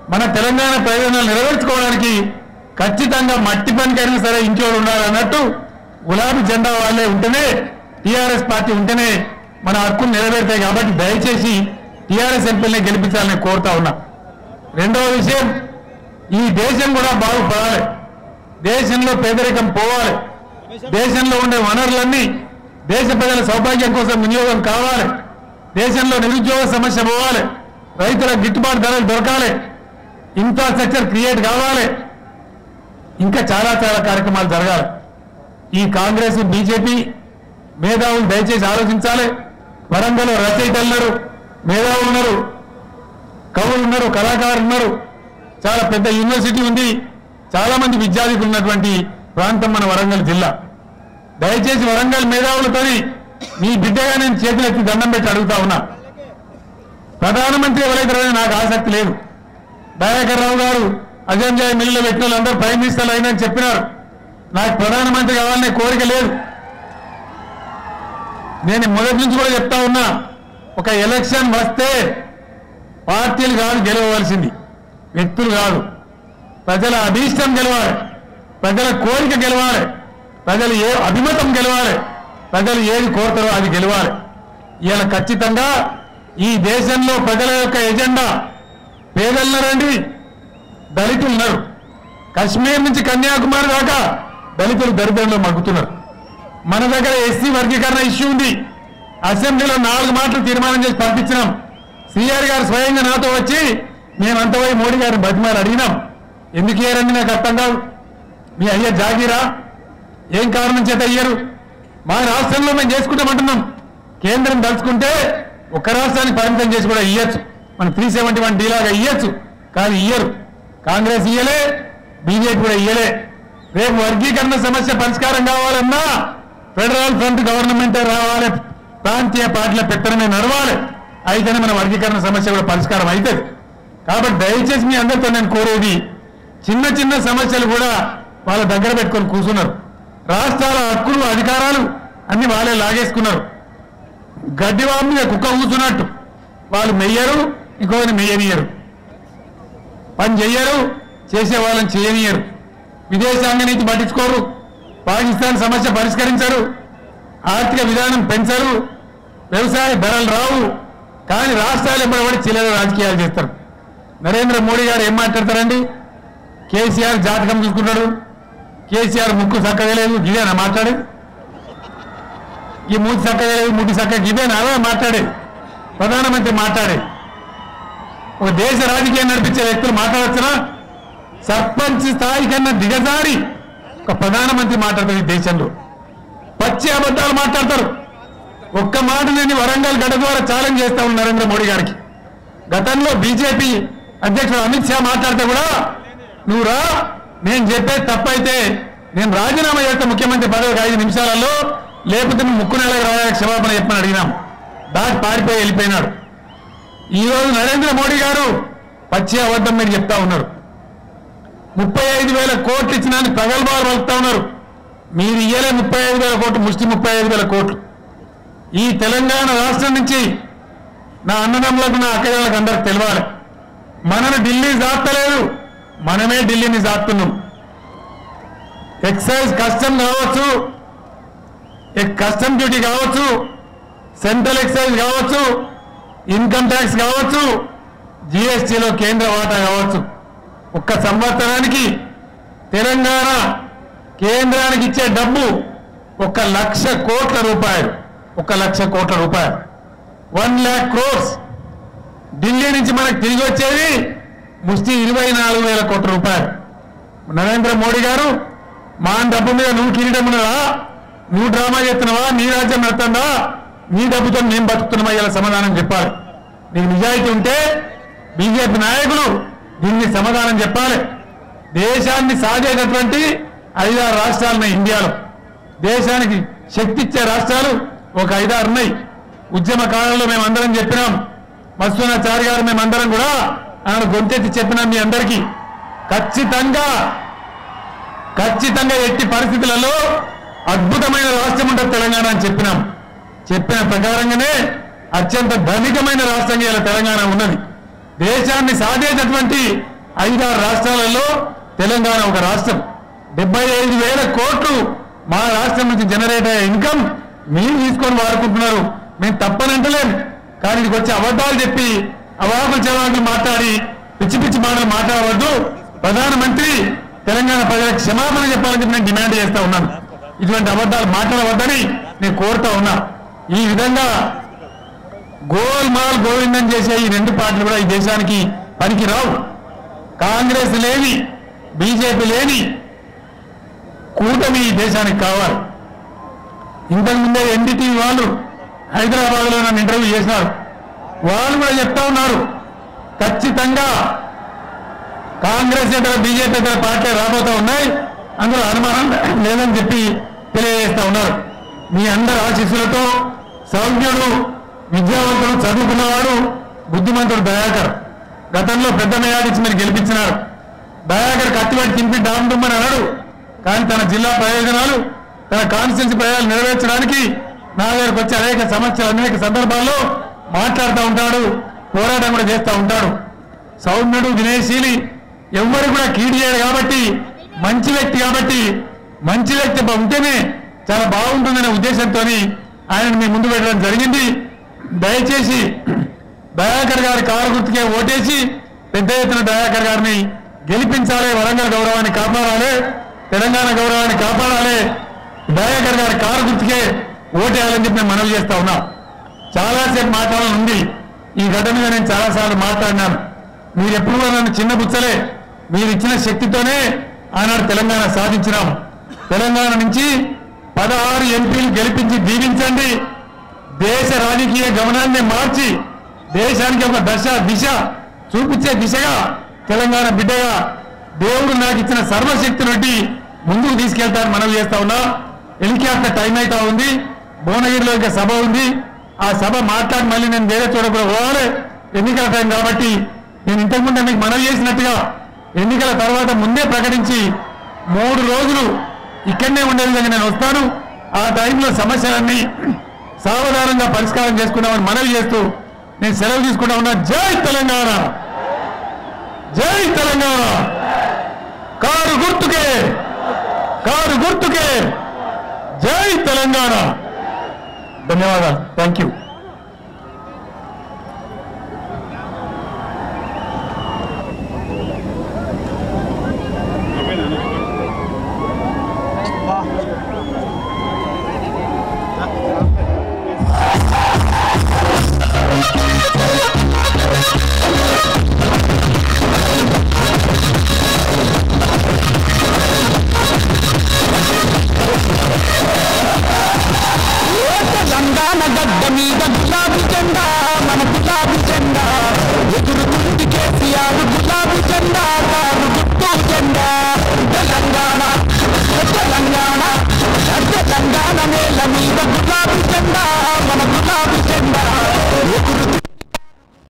మన తెలంగాణ ప్రయోజనాలు నెరవేర్చుకోవడానికి ఖచ్చితంగా మట్టి పనికైనా సరే ఇంట్లో ఉండాలన్నట్టు గులాబీ జెండా వాళ్ళే ఉంటేనే టీఆర్ఎస్ పార్టీ ఉంటేనే మన హక్కులు నెరవేరుతాయి కాబట్టి దయచేసి టీఆర్ఎస్ ఎంపీలని గెలిపించాలని కోరుతా ఉన్నా రెండవ విషయం ఈ దేశం కూడా బాగుపడాలి దేశంలో పేదరికం పోవాలి దేశంలో ఉండే వనరులన్నీ దేశ ప్రజల సౌభాగ్యం కోసం వినియోగం కావాలి దేశంలో నిరుద్యోగ సమస్య పోవాలి రైతుల గిట్టుబాటు ధరలు దొరకాలి ఇన్ఫ్రాస్ట్రక్చర్ క్రియేట్ కావాలి ఇంకా చాలా చాలా కార్యక్రమాలు జరగాలి ఈ కాంగ్రెస్ బీజేపీ మేధావులు దయచేసి ఆలోచించాలి వరంగల్ రచయితలు ఉన్నారు మేధావులు ఉన్నారు కవులు ఉన్నారు కళాకారులు ఉన్నారు చాలా పెద్ద యూనివర్సిటీ ఉంది చాలా మంది విద్యార్థులు ఉన్నటువంటి ప్రాంతం మన వరంగల్ జిల్లా దయచేసి వరంగల్ మేధావులతోని మీ బిడ్డగా నేను చేతులెత్తి దండం పెట్టి అడుగుతా ఉన్నా ప్రధానమంత్రి ఎవరైతే నాకు ఆసక్తి లేదు దయాకర్ రావు గారు అజంజాయ్ మిల్లు పెట్టిన వాళ్ళందరూ ప్రైమ్ మినిస్టర్లు అయినని చెప్పినారు నాకు ప్రధానమంత్రి కావాలనే కోరిక లేదు నేను మొదటి నుంచి కూడా చెప్తా ఉన్నా ఒక ఎలక్షన్ వస్తే పార్టీలు కాదు గెలవవలసింది వ్యక్తులు కాదు ప్రజల అభీష్టం గెలవాలి ప్రజల కోరిక గెలవాలి ప్రజలు ఏ అభిమతం గెలవాలి ప్రజలు ఏది కోరుతారో అది గెలవాలి ఇవాళ ఖచ్చితంగా ఈ దేశంలో ప్రజల యొక్క ఎజెండా పేదలున్నారండి దళితులు ఉన్నారు కశ్మీర్ నుంచి కన్యాకుమారి దాకా దళితులు దరిద్రంలో మగ్గుతున్నారు మన దగ్గర ఎస్సీ వర్గీకరణ ఇష్యూ ఉంది అసెంబ్లీలో నాలుగు మాటలు తీర్మానం చేసి పంపించినాం సిఆర్ గారు స్వయంగా నాతో వచ్చి మేమంతా పోయి మోడీ గారిని బతిమారు అడిగినాం ఎందుకు ఇయ్యారండి నాకు అర్థం కాదు మీ అయ్య జాగీరా ఏం కారణం చేత అయ్యారు మా రాష్ట్రంలో మేము చేసుకుంటామంటున్నాం కేంద్రం తలుచుకుంటే ఒక రాష్ట్రానికి పరిమితం చేసి కూడా ఇయ్యచ్చు మన త్రీ సెవెంటీ వన్ డీలాగా ఇయ్యచ్చు కానీ ఇయ్యరు కాంగ్రెస్ ఇయ్యలే బీజేపీ కూడా ఇయ్యలే రేపు వర్గీకరణ సమస్య పరిష్కారం కావాలన్నా ఫెడరల్ ఫ్రంట్ గవర్నమెంటే రావాలి ప్రాంతీయ పార్టీల పెత్తనమే నడవాలి అయితేనే మన వర్గీకరణ సమస్య కూడా పరిష్కారం అవుతుంది కాబట్టి దయచేసి మీ అందరితో నేను కోరేది చిన్న చిన్న సమస్యలు కూడా వాళ్ళ దగ్గర పెట్టుకొని కూర్చున్నారు రాష్ట్రాల హక్కులు అధికారాలు అన్ని వాళ్ళే లాగేసుకున్నారు గడ్డివాము మీద కుక్క కూర్చున్నట్టు వాళ్ళు మెయ్యరు ఇంకొకరిని మెయ్యనియరు పని చెయ్యరు చేసే వాళ్ళని చేయనియరు విదేశాంగ నీతి పట్టించుకోరు పాకిస్తాన్ సమస్య పరిష్కరించరు ఆర్థిక విధానం పెంచరు వ్యవసాయ ధరలు రావు కానీ రాష్ట్రాలు ఎంబడబడి చిల్లర రాజకీయాలు చేస్తారు నరేంద్ర మోడీ గారు ఏం మాట్లాడతారండి కేసీఆర్ జాతకం చూసుకుంటాడు కేసీఆర్ ముక్కు చక్కగా లేదు ఇదేనా మాట్లాడేది ఈ మూతి చక్కగా లేదు ముట్టి చక్కగా ఇదేనా అదే మాట్లాడేది ప్రధానమంత్రి మాట్లాడేది ఒక దేశ రాజకీయం నడిపించే వ్యక్తులు మాట్లాడచ్చునా సర్పంచ్ స్థాయి కన్నా దిగజారి ఒక ప్రధానమంత్రి మాట్లాడతారు ఈ దేశంలో పచ్చి అబద్ధాలు మాట్లాడతారు ఒక్క మాట నేను వరంగల్ గడ్డ ద్వారా ఛాలెంజ్ చేస్తా ఉన్నాను నరేంద్ర మోడీ గారికి గతంలో బీజేపీ అధ్యక్షుడు అమిత్ షా మాట్లాడితే కూడా నువ్వు రా నేను చెప్పేది తప్పైతే నేను రాజీనామా చేస్తే ముఖ్యమంత్రి పదవికి ఐదు నిమిషాలలో లేకపోతే నువ్వు ముక్కు నెల రాయా క్షమాపణ చెప్పని అడిగినాం దాటి పారిపోయి వెళ్ళిపోయినాడు ఈ రోజు నరేంద్ర మోడీ గారు పచ్చి అబద్ధం మీరు చెప్తా ఉన్నారు ముప్పై ఐదు వేల కోట్లు ఇచ్చినాన్ని ప్రగల్భాలు పలుకుతా ఉన్నారు మీరు ఇయ్యలే ముప్పై ఐదు వేల కోట్లు ముష్టి ముప్పై ఐదు వేల కోట్లు ఈ తెలంగాణ రాష్ట్రం నుంచి నా అన్నదమ్ములకు నా అక్కలకు అందరికి తెలవాలి మనను ఢిల్లీ జాతలేదు మనమే ఢిల్లీని జాతున్నాం ఎక్సైజ్ కస్టమ్ కావచ్చు ఎక్- కస్టమ్ డ్యూటీ కావచ్చు సెంట్రల్ ఎక్సైజ్ కావచ్చు ఇన్కమ్ ట్యాక్స్ కావచ్చు జిఎస్టీలో కేంద్ర వాటా కావచ్చు ఒక్క సంవత్సరానికి తెలంగాణ కేంద్రానికి ఇచ్చే డబ్బు ఒక లక్ష కోట్ల రూపాయలు ఒక లక్ష కోట్ల రూపాయలు వన్ ల్యాక్ క్రోర్స్ ఢిల్లీ నుంచి మనకు తిరిగి వచ్చేది ముష్టి ఇరవై నాలుగు వేల కోట్ల రూపాయలు నరేంద్ర మోడీ గారు మా డబ్బు మీద నువ్వు కిరీటం ఉన్నదా నువ్వు డ్రామా చేస్తున్నావా నీ రాజ్యం నడుతుందా నీ డబ్బుతో మేము బతుకుతున్నామా ఇలా సమాధానం చెప్పాలి నీకు నిజాయితీ ఉంటే బీజేపీ నాయకులు దీనికి సమాధానం చెప్పాలి దేశాన్ని సాగేటటువంటి ఐదారు రాష్ట్రాలు ఉన్నాయి ఇండియాలో దేశానికి శక్తి ఇచ్చే రాష్ట్రాలు ఒక ఐదారు ఉన్నాయి ఉద్యమ కాలంలో మేము అందరం చెప్పినాం మత్స్యనాచారి గారు మేమందరం కూడా ఆయన గొంతెత్తి చెప్పినాం మీ అందరికీ ఖచ్చితంగా ఖచ్చితంగా ఎట్టి పరిస్థితులలో అద్భుతమైన రాష్ట్రం ఉంటుంది తెలంగాణ అని చెప్పినాం చెప్పిన ప్రకారంగానే అత్యంత ధనికమైన రాష్ట్రంగా ఇలా తెలంగాణ ఉన్నది దేశాన్ని సాధేటటువంటి ఐదారు రాష్ట్రాలలో తెలంగాణ ఒక రాష్ట్రం డెబ్బై ఐదు వేల కోట్లు మా రాష్ట్రం నుంచి జనరేట్ అయ్యే ఇన్కమ్ మీరు తీసుకొని వాడుకుంటున్నారు మేము తప్పనంటలేం కానీ ఇదికి వచ్చి అబద్ధాలు చెప్పి అవాకులు చవాకులు మాట్లాడి పిచ్చి పిచ్చి మాటలు మాట్లాడవద్దు ప్రధానమంత్రి తెలంగాణ ప్రజలకు క్షమాపణ చెప్పాలని చెప్పి నేను డిమాండ్ చేస్తా ఉన్నాను ఇటువంటి అబద్ధాలు మాట్లాడవద్దని నేను కోరుతా ఉన్నా ఈ విధంగా గోల్మాల్ గోవిందం చేసే ఈ రెండు పార్టీలు కూడా ఈ దేశానికి పనికి రావు కాంగ్రెస్ లేని బీజేపీ లేని కూటమి ఈ దేశానికి కావాలి ఇంతకు ముందే ఎన్డీటీవీ వాళ్ళు హైదరాబాద్ లో నన్ను ఇంటర్వ్యూ చేసినారు వాళ్ళు కూడా చెప్తా ఉన్నారు ఖచ్చితంగా కాంగ్రెస్ ఇతర బీజేపీ ఇతర పార్టీ రాబోతా ఉన్నాయి అందులో అనుమానం లేదని చెప్పి తెలియజేస్తా ఉన్నారు మీ అందరి ఆశీస్సులతో సౌజ్ఞుడు విద్యావంతుడు చదువుకున్నవాడు బుద్ధిమంతుడు దయాకర్ గతంలో పెద్ద మేయాడిచ్చి మీరు గెలిపించినారు దయాకర్ కత్తిపట్టి తింపి డామ్ డుమ్మని అన్నాడు కానీ తన జిల్లా ప్రయోజనాలు తన కాన్స్టిట్యూన్సీ ప్రయోజనాలు నెరవేర్చడానికి నా దగ్గరకు వచ్చి అనేక సమస్యలు అనేక సందర్భాల్లో మాట్లాడుతూ ఉంటాడు పోరాటం కూడా చేస్తూ ఉంటాడు సౌమ్యుడు వినయశీలి ఎవ్వరు కూడా కీడు చేయడు కాబట్టి మంచి వ్యక్తి కాబట్టి మంచి వ్యక్తి బ- ఉంటేనే చాలా బాగుంటుందనే ఉద్దేశంతో ఆయనను మీ ముందు పెట్టడం జరిగింది దయచేసి దయాకర్ గారి కారు గుర్తుకే ఓటేసి పెద్ద ఎత్తున దయాకర్ గారిని గెలిపించాలి వరంగల్ గౌరవాన్ని కాపాడాలి తెలంగాణ గౌరవాన్ని కాపాడాలి దయాకర్ గారి కారు గుర్తుకే ఓటేయాలని చెప్పి నేను మనవి చేస్తా ఉన్నా చాలాసేపు మాట్లాడాలని ఉంది ఈ ఘటన మీద నేను చాలాసార్లు మాట్లాడినాను మీరు ఎప్పుడు కూడా నన్ను చిన్న బుచ్చలే మీరు ఇచ్చిన శక్తితోనే ఆనాడు తెలంగాణ సాధించినాం తెలంగాణ నుంచి పదహారు ఎంపీలు గెలిపించి దీవించండి దేశ రాజకీయ గమనాన్ని మార్చి దేశానికి ఒక దశ దిశ చూపించే దిశగా తెలంగాణ బిడ్డగా దేవుడు నాకు ఇచ్చిన సర్వశక్తి నుండి ముందుకు తీసుకెళ్తాను మనవి చేస్తా ఉన్నా హెలికాప్టర్ టైం అవుతా ఉంది భువనగిరిలో ఇంకా సభ ఉంది ఆ సభ మాట్లాడి మళ్ళీ నేను వేరే చోట కూడా పోవాలి ఎన్నికల టైం కాబట్టి నేను ఇంతకుముందే మీకు మనవి చేసినట్టుగా ఎన్నికల తర్వాత ముందే ప్రకటించి మూడు రోజులు ఇక్కడనే ఉండే విధంగా నేను వస్తాను ఆ టైంలో సమస్యలన్నీ సావధానంగా పరిష్కారం చేసుకున్నామని మనవి చేస్తూ నేను సెలవు తీసుకుంటా ఉన్నా జై తెలంగాణ జై తెలంగాణ కారు గుర్తుకే కారు గుర్తుకే జై తెలంగాణ ధన్యవాదాలు థ్యాంక్ యూ తెలంగాణ గడ్డ మీద గులాబీ జెండా మన గులాబీ జెండా ఎగురు